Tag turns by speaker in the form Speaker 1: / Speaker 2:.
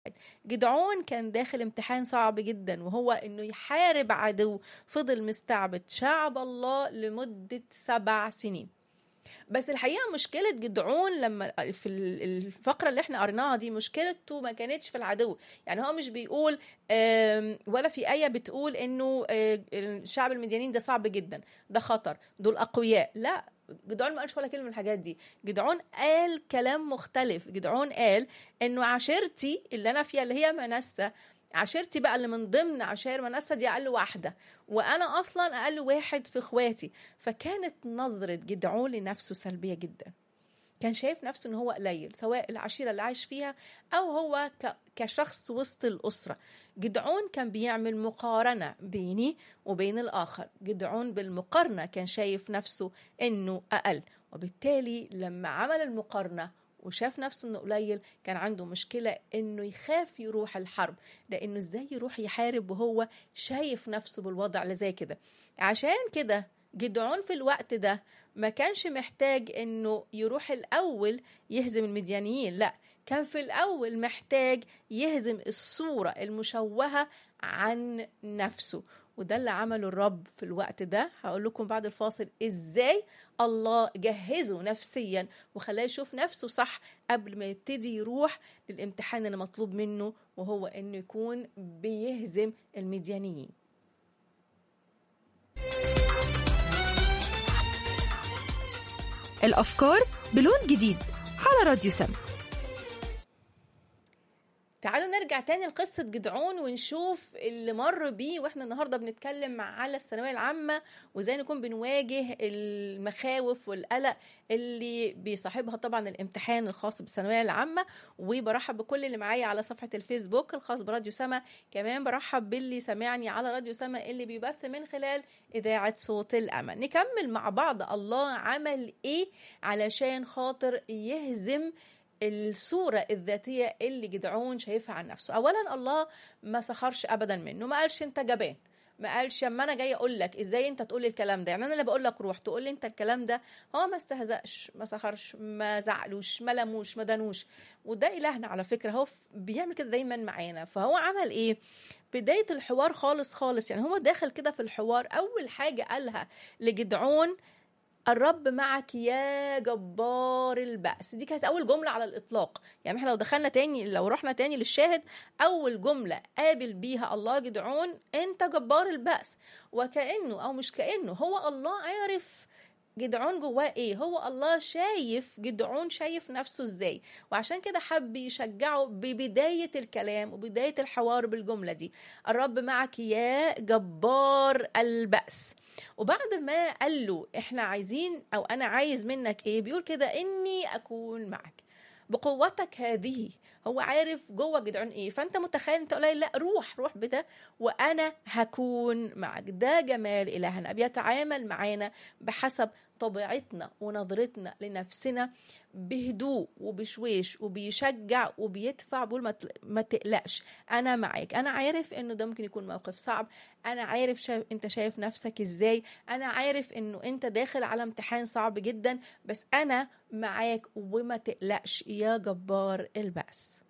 Speaker 1: جدعون كان داخل امتحان صعب جدا وهو انه يحارب عدو فضل مستعبد شعب الله لمدة سبع سنين بس الحقيقه مشكله جدعون لما في الفقره اللي احنا قريناها دي مشكلته ما كانتش في العدو يعني هو مش بيقول ولا في ايه بتقول انه الشعب المديانين ده صعب جدا ده خطر دول اقوياء لا جدعون ما قالش ولا كلمه من الحاجات دي جدعون قال كلام مختلف جدعون قال انه عشيرتي اللي انا فيها اللي هي منسى عشيرتي بقى اللي من ضمن عشائر منسى دي اقل واحده وانا اصلا اقل واحد في اخواتي فكانت نظره جدعون لنفسه سلبيه جدا كان شايف نفسه ان هو قليل سواء العشيره اللي عايش فيها او هو كشخص وسط الاسره جدعون كان بيعمل مقارنه بيني وبين الاخر جدعون بالمقارنه كان شايف نفسه انه اقل وبالتالي لما عمل المقارنه وشاف نفسه انه قليل كان عنده مشكلة انه يخاف يروح الحرب لانه ازاي يروح يحارب وهو شايف نفسه بالوضع اللي زي كده عشان كده جدعون في الوقت ده ما كانش محتاج انه يروح الاول يهزم المديانيين لا كان في الاول محتاج يهزم الصورة المشوهة عن نفسه وده اللي عمله الرب في الوقت ده هقول لكم بعد الفاصل ازاي الله جهزه نفسيا وخلاه يشوف نفسه صح قبل ما يبتدي يروح للامتحان اللي مطلوب منه وهو انه يكون بيهزم المديانيين
Speaker 2: الافكار بلون جديد على راديو سم
Speaker 1: تعالوا نرجع تاني لقصة جدعون ونشوف اللي مر بيه واحنا النهاردة بنتكلم على الثانوية العامة وازاي نكون بنواجه المخاوف والقلق اللي بيصاحبها طبعا الامتحان الخاص بالثانوية العامة وبرحب بكل اللي معايا على صفحة الفيسبوك الخاص براديو سما كمان برحب باللي سامعني على راديو سما اللي بيبث من خلال إذاعة صوت الأمل نكمل مع بعض الله عمل إيه علشان خاطر يهزم الصورة الذاتية اللي جدعون شايفها عن نفسه أولا الله ما سخرش أبدا منه ما قالش أنت جبان ما قالش اما انا جاي اقول لك ازاي انت تقول لي الكلام ده يعني انا اللي بقول لك روح تقول لي انت الكلام ده هو ما استهزأش ما سخرش ما زعلوش ما لموش ما دانوش وده الهنا على فكره هو بيعمل كده دايما معانا فهو عمل ايه بدايه الحوار خالص خالص يعني هو داخل كده في الحوار اول حاجه قالها لجدعون الرب معك يا جبار البأس دي كانت أول جملة على الإطلاق يعني احنا لو دخلنا تاني لو رحنا تاني للشاهد أول جملة قابل بيها الله جدعون أنت جبار البأس وكأنه أو مش كأنه هو الله عارف جدعون جواه ايه هو الله شايف جدعون شايف نفسه ازاي وعشان كده حب يشجعه ببداية الكلام وبداية الحوار بالجملة دي الرب معك يا جبار البأس وبعد ما قال له احنا عايزين او انا عايز منك ايه بيقول كده اني اكون معك بقوتك هذه هو عارف جوه جدعون ايه فانت متخيل انت قليل لا روح روح بده وانا هكون معك ده جمال الهنا بيتعامل معانا بحسب طبيعتنا ونظرتنا لنفسنا بهدوء وبشويش وبيشجع وبيدفع بيقول ما تقلقش انا معاك انا عارف انه ده ممكن يكون موقف صعب انا عارف شايف انت شايف نفسك ازاي انا عارف انه انت داخل على امتحان صعب جدا بس انا معاك وما تقلقش يا جبار البأس